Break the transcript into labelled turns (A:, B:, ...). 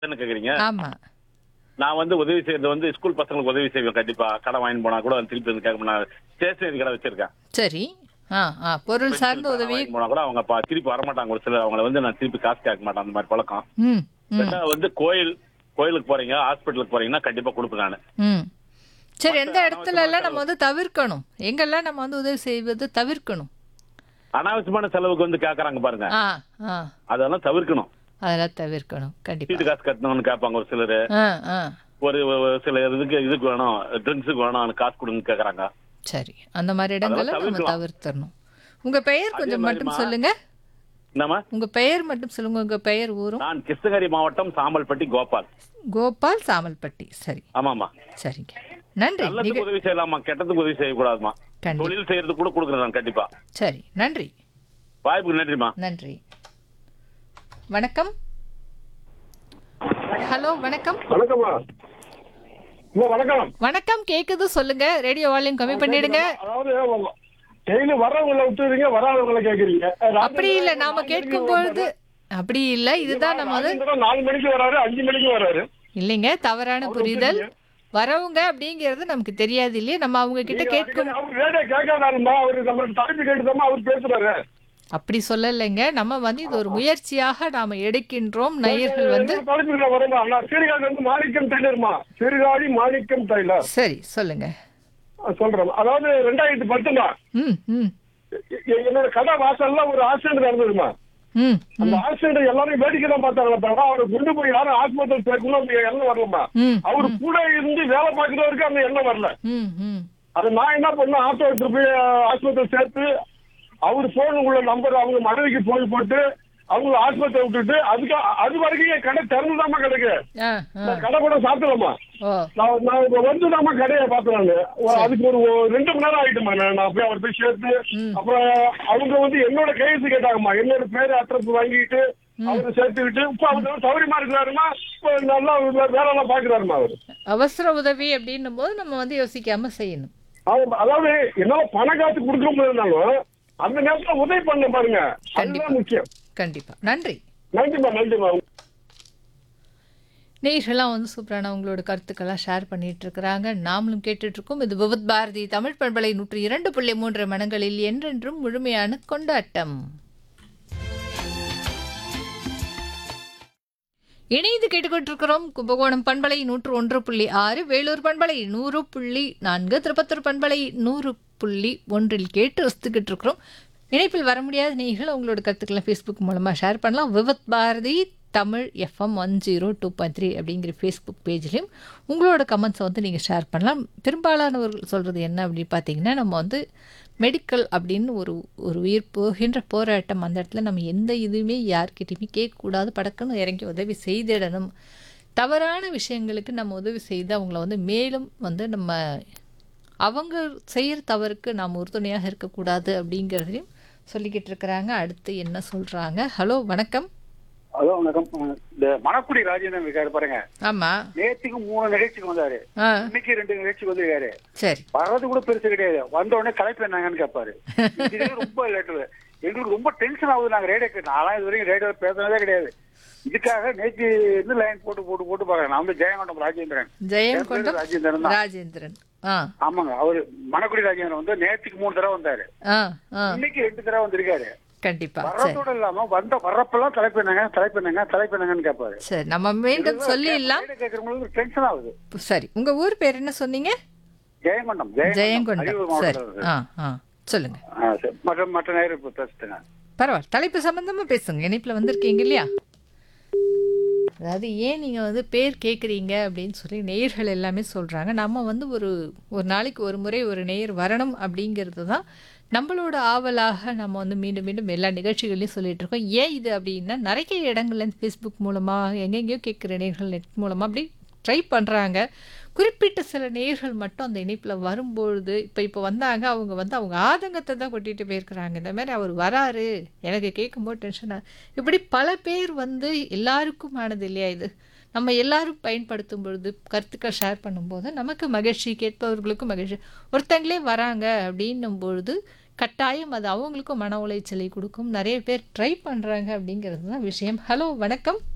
A: என்ன கேக்குறீங்க
B: ஆமா
A: நான் வந்து உதவி செய்யறது வந்து ஸ்கூல் பசங்களுக்கு உதவி செய்வேன் கண்டிப்பா கடன் வாங்கி போனா கூட வந்து திருப்பி வந்து கேட்க நான் ஸ்டேஷனரி கடை வச்சிருக்கேன்
B: சரி ஆ ஆ பொருள் சார்ந்த
A: கடன்
B: உதவி
A: வாங்கி போனா கூட அவங்க பா- திருப்பி வரமாட்டாங்க ஒரு சில அவங்கள வந்து நான் திருப்பி காசு கேட்க மாட்டேன் அந்த மாதிரி பழக்கம்
B: ம் ம்
A: ரெண்டாவது வந்து கோயில் கோயிலுக்கு போறீங்க ஹாஸ்பிட்டலுக்கு போறீங்கன்னா கண்டிப்பா கொடுப்பேன் நான்
B: ம் சரி எந்த
A: மத்த
B: இடத்துல எல்லாம் நம்ம வந்து தவிர்க்கணும் எங்கெல்லாம் நம்ம வந்து உதவி செய்வது தவிர்க்கணும்
A: அனாவசியமான செலவுக்கு வந்து கேக்குறாங்க பாருங்க
B: ஆ ஆ
A: அதெல்லாம் தவிர்க்கணும்
B: அதெல்லாம் தவிர்க்கணும் கண்டிப்பா
A: சீட்டு காசு கட்டணும்னு கேட்பாங்க ஒரு சிலர்
B: ஆ ஆ
A: ஒரு ஒரு சில இதுக்கு இதுக்கு வேணும் ட்ரிங்க்ஸுக்கு வேணும் காசு கொடுங்க கேக்குறாங்க
B: சரி அந்த மாதிரி இடங்களை நம்ம
A: தவிர்க்கலாம்.
B: தவிர்த்தரணும் உங்க பெயர் கொஞ்சம் மட்டும்
A: மாதிரிம்மா-
B: சொல்லுங்க
A: என்னம்மா
B: உங்க பெயர் மட்டும் சொல்லுங்க உங்க பெயர் ஊரும்
A: நான் கிருஷ்ணகிரி மாவட்டம் சாம்பல்பட்டி கோபால்
B: கோபால் சாமல்பட்டி சரி
A: ஆமாமா
B: சரிங்க நன்றி நீங்க
A: நல்லதுக்கு உதவி செய்யலாமா கெட்டதுக்கு உதவி செய்யக்கூடாதுமா
B: கண்டிப்பா
A: தொழில் செய்யறதுக்கு கூட கொடுக்குறேன் நான் கண்டிப்பா
B: சரி நன்றி
A: வாய்ப்புக்கு நன்றிமா
B: நன்றி வணக்கம் ஹலோ வணக்கம்
C: வணக்கம்மா அம்மா வணக்கம்
B: வணக்கம் கேக்குது சொல்லுங்க ரேடியோ வால்யூம் கம்மி பண்ணிடுங்க
C: அதாவது டெய்லி வர்றவங்களை விட்டுறீங்க வராதவங்களை கேக்குறீங்க
B: அப்படி இல்ல நாம கேட்கும் பொழுது அப்படி இல்ல இதுதான் நம்ம வந்து
C: ராஜேந்திரன் நாலு மணிக்கு வராரு அஞ்சு மணிக்கு வராரு
B: இல்லைங்க தவறான புரிதல் வரவங்க அப்படிங்கிறது நமக்கு தெரியாது இல்லையா நம்ம அவங்க கிட்ட கேட்கும்
C: அவர் ரேடியோ கேட்காதாருமா அவரு நம்ம தலைப்பு கேட்டுதாம்மா அவர் பேசுறாரு
B: அப்படி சொல்லலைங்க நம்ம வந்து இது ஒரு முயற்சியாக நாம எடுக்கின்றோம் நேயர்கள் வந்து
C: தலைப்புல வருமா நான் சீர்காழி வந்து மாணிக்கம் டைலர்மா சீர்காழி மாணிக்கம் டைலர்
B: சரி சொல்லுங்க
C: சொல்றேன் அதாவது ரெண்டாயிரத்தி பத்துமா
B: ம் ம்
C: எ- என்னோட கடை வாசல்ல ஒரு ஆக்சிடென்ட் நடந்ததுமா
B: ம்
C: அந்த ஆக்சிடென்ட் எல்லாரும் வேடிக்கை தான் பார்த்தாங்களா தவிர அவரை கொண்டு போய் யாரும் ஆஸ்பத்திரி சேர்க்கணும் அந்த எண்ணம் வரலமா
B: ம்
C: அவரு கூட இருந்து வேலை பார்க்கிறவருக்கு அந்த எண்ணம் வரல
B: ம் ம்
C: அது நான் என்ன பண்ணேன் ஆட்டோ எடுத்து போய் ஆஸ்பத்திரி சேர்த்து அவர் போன் உள்ள நம்பர் அவங்க மனைவிக்கு போன் போட்டு அவங்க ஆஸ்பத்திரி விட்டுட்டு அதுக்கு அது வரைக்கும் என் கடை திறந்துதாம்மா கிடக்கு
B: ஆ ஆ
C: நான் கடை கூட சாப்பிடலாமா
B: ஓ
C: நான் நான் இப்ப வந்துதாம்மா கடையை பார்த்தேன் அதுக்கு ஒரு ஒரு ரெண்டு மணி நேரம் ஆயிட்டுமா நான் நான் போய் அவர் போய் சேர்த்து அப்புறம் அவங்க வந்து என்னோட கையெழுத்து கேட்டாங்கம்மா என்னோட பேரு அட்ரஸ் வாங்கிட்டு அவரை சேர்த்துக்கிட்டு இப்ப அவர் வந்து சௌரியமா இருக்கிறாருமா இப்ப நல்லா வேலை எல்லாம் பாக்குறாருமா அவரு
B: அவசர உதவி அப்படின்னும் போது நம்ம வந்து யோசிக்காம செய்யணும்
C: அவங்க அதாவது என்னால பண காசு கொடுக்க முடியலனாலும் அந்த நேரத்துல உதவி பண்ண பாருங்க
B: கண்டிப்பா.
C: அதுதான் முக்கியம்
B: கண்டிப்பா நன்றி
C: நன்றிமா நன்றிமா
B: நேயர்கள்லாம் வந்து சூப்பரான உங்களோட கருத்துக்கள்லாம் ஷேர் பண்ணிட்டு இருக்கிறாங்க நாமளும் கேட்டுட்டு இருக்கோம் இது விவத் பாரதி தமிழ் பண்பலை நூற்றி இரண்டு புள்ளி மூன்று மனங்களில் என்றென்றும் முழுமையான கொண்டாட்டம் இணைந்து கேட்டுக்கொண்டிருக்கிறோம் கும்பகோணம் பண்பலை நூற்று ஒன்று புள்ளி ஆறு வேலூர் பண்பலை நூறு புள்ளி நான்கு திருப்பத்தூர் பண்பலை நூறு புள்ளி ஒன்றில் கேட்டு ரசித்துக்கிட்டு இருக்கிறோம் இணைப்பில் வர முடியாத நீங்கள் உங்களோட கருத்துக்களை ஃபேஸ்புக் மூலமாக ஷேர் பண்ணலாம் Vividh Bharati Tamil FM one zero two point three அப்படிங்கிற ஃபேஸ்புக் பேஜ்லேயும் உங்களோட கமெண்ட்ஸை வந்து நீங்கள் ஷேர் பண்ணலாம் பெரும்பாலானவர்கள் சொல்கிறது என்ன அப்படின்னு பார்த்தீங்கன்னா நம்ம வந்து மெடிக்கல் அப்படின்னு ஒரு ஒரு உயிர் போகின்ற போராட்டம் அந்த இடத்துல நம்ம எந்த இதுவுமே யார்கிட்டையுமே கேட்கக்கூடாது படக்குன்னு இறங்கி உதவி செய்திடணும் தவறான விஷயங்களுக்கு நம்ம உதவி செய்து அவங்கள வந்து மேலும் வந்து நம்ம அவங்க செய்கிற தவறுக்கு நாம் உறுதுணையாக இருக்கக்கூடாது அப்படிங்கிறதையும் சொல்லிக்கிட்டு இருக்கிறாங்க அடுத்து என்ன சொல்கிறாங்க ஹலோ வணக்கம்
D: ஹலோ வணக்கம் இந்த மணக்குடி ராஜேந்திரன் இருக்காரு பாருங்க
B: ஆமாம்
D: நேத்துக்கு மூணு நிகழ்ச்சிக்கு வந்தாரு
B: ஆ
D: இன்னைக்கு ரெண்டு நிகழ்ச்சிக்கு வந்திருக்காரு
B: சரி
D: வர்றது கூட பெருசு கிடையாது வந்த உடனே கலைப்பு என்னங்கன்னு கேட்பாரு இதுவே ரொம்ப லேட்டு எங்களுக்கு ரொம்ப டென்ஷன் ஆகுது நாங்க ரேடியோ கேட்டு நான்லாம் இது வரைக்கும் ரேடியோ பேசுனதே கிடையாது இதுக்காக நேற்று இருந்து லைன் போட்டு போட்டு போட்டு பாக்குறேன் நான் வந்து ஜெயங்கொண்டம் ராஜேந்திரன்
B: ஜெயம்
D: என் பேரு
B: கொண்டம்
D: ராஜேந்திரன் தான்
B: ராஜேந்திரன் ஆ
D: ஆமாங்க அவரு மணக்குடி ராஜேந்திரன் வந்து நேற்றுக்கு மூணு தடவை வந்தாரு
B: ஆ ஆ
D: இன்னைக்கு ரெண்டு தடவை வந்திருக்காரு
B: கண்டிப்பா சரி
D: வர்றதோட இல்லாம வந்த வர்றப்பெல்லாம் தலைப்பு என்னங்க தலைப்பு என்னங்க தலைப்பு என்னங்கன்னு கேட்பாரு
B: சரி நம்ம மீண்டும் சொல்லிடலாம்
D: ரேடியோ கேட்கறவங்களுக்கு டென்ஷன் ஆகுது
B: சரி உங்க ஊர் பேர் என்ன சொன்னீங்க
D: ஜெயங்கொண்டம்
B: ஜெயங்கொண்டம்
D: அரியலூர்
B: சரி
D: மாவட்டத்துல இருக்கு.
B: ஆ ஆ சொல்லுங்க
D: ஆ, சரி. மற்ற மற்ற நேரம் இப்ப பேசுட்டுங்க
B: பரவாயில்ல தலைப்பு சம்பந்தமா பேசுங்க இணைப்புல வந்திருக்கீங்க இல்லையா அதாவது ஏன் நீங்கள் வந்து பேர் கேட்குறீங்க அப்படின்னு சொல்லி நேயர்கள் எல்லாமே சொல்கிறாங்க நம்ம வந்து ஒரு ஒரு நாளைக்கு ஒரு முறை ஒரு நேயர் வரணும் அப்படிங்கிறது தான் நம்மளோட ஆவலாக நம்ம வந்து மீண்டும் மீண்டும் எல்லா நிகழ்ச்சிகள்லையும் சொல்லிட்டு இருக்கோம் ஏன் இது அப்படின்னா நிறைய இடங்கள்ல ஃபேஸ்புக் மூலமாக எங்கெங்கேயோ கேட்குற நேயர்கள் நெட் மூலமாக அப்படி ட்ரை பண்ணுறாங்க குறிப்பிட்ட சில நேயர்கள் மட்டும் அந்த இணைப்பில் வரும்பொழுது இப்போ இப்போ வந்தாங்க அவங்க வந்து அவங்க ஆதங்கத்தை தான் கொட்டிட்டு போயிருக்கிறாங்க இந்த மாதிரி அவர் வராரு எனக்கு கேட்கும்போது டென்ஷனாக இப்படி பல பேர் வந்து எல்லாருக்கும் ஆனது இல்லையா இது நம்ம எல்லாரும் பயன்படுத்தும் பொழுது கருத்துக்கள் ஷேர் பண்ணும்போது நமக்கு மகிழ்ச்சி கேட்பவர்களுக்கும் மகிழ்ச்சி ஒருத்தங்களே வராங்க அப்படின்னும் பொழுது கட்டாயம் அது அவங்களுக்கும் மன உளைச்சலை கொடுக்கும் நிறைய பேர் ட்ரை பண்ணுறாங்க அப்படிங்கிறது தான் விஷயம் ஹலோ வணக்கம்